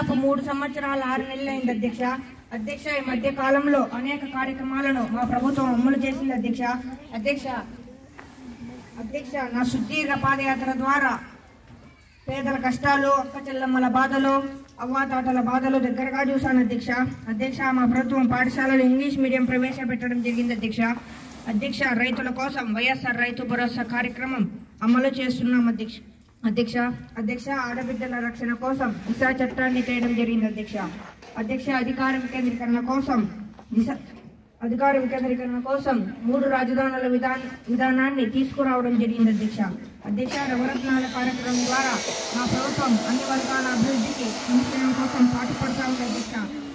దాదాపు మూడు సంవత్సరాల ఆరు నెలలు అయింది అధ్యక్ష అధ్యక్ష ఈ మధ్య కాలంలో అనేక కార్యక్రమాలను మా ప్రభుత్వం అమలు చేసింది అధ్యక్ష అధ్యక్ష అధ్యక్ష నా సుదీర్ఘ పాదయాత్ర ద్వారా పేదల కష్టాలు అక్క చెల్లమ్మల బాధలు అవ్వాతాతల బాధలు దగ్గరగా చూశాను అధ్యక్ష అధ్యక్ష మా ప్రభుత్వం పాఠశాలలో ఇంగ్లీష్ మీడియం ప్రవేశపెట్టడం జరిగింది అధ్యక్ష అధ్యక్ష రైతుల కోసం వైఎస్ఆర్ రైతు భరోసా కార్యక్రమం అమలు చేస్తున్నాం అధ్యక్ష అధ్యక్ష అధ్యక్ష ఆడబిడ్డల రక్షణ కోసం దిశా చట్టాన్ని తేయడం జరిగింది అధ్యక్ష అధ్యక్ష అధికార వికేంద్రీకరణ కోసం దిశ అధికార వికేంద్రీకరణ కోసం మూడు రాజధానుల విధాన విధానాన్ని తీసుకురావడం జరిగింది అధ్యక్ష అధ్యక్ష నవరత్నాల కార్యక్రమం ద్వారా మా ప్రభుత్వం అన్ని వర్గాల అభివృద్ధికి సంక్షేమం కోసం పాటుపడతా ఉంది అధ్యక్ష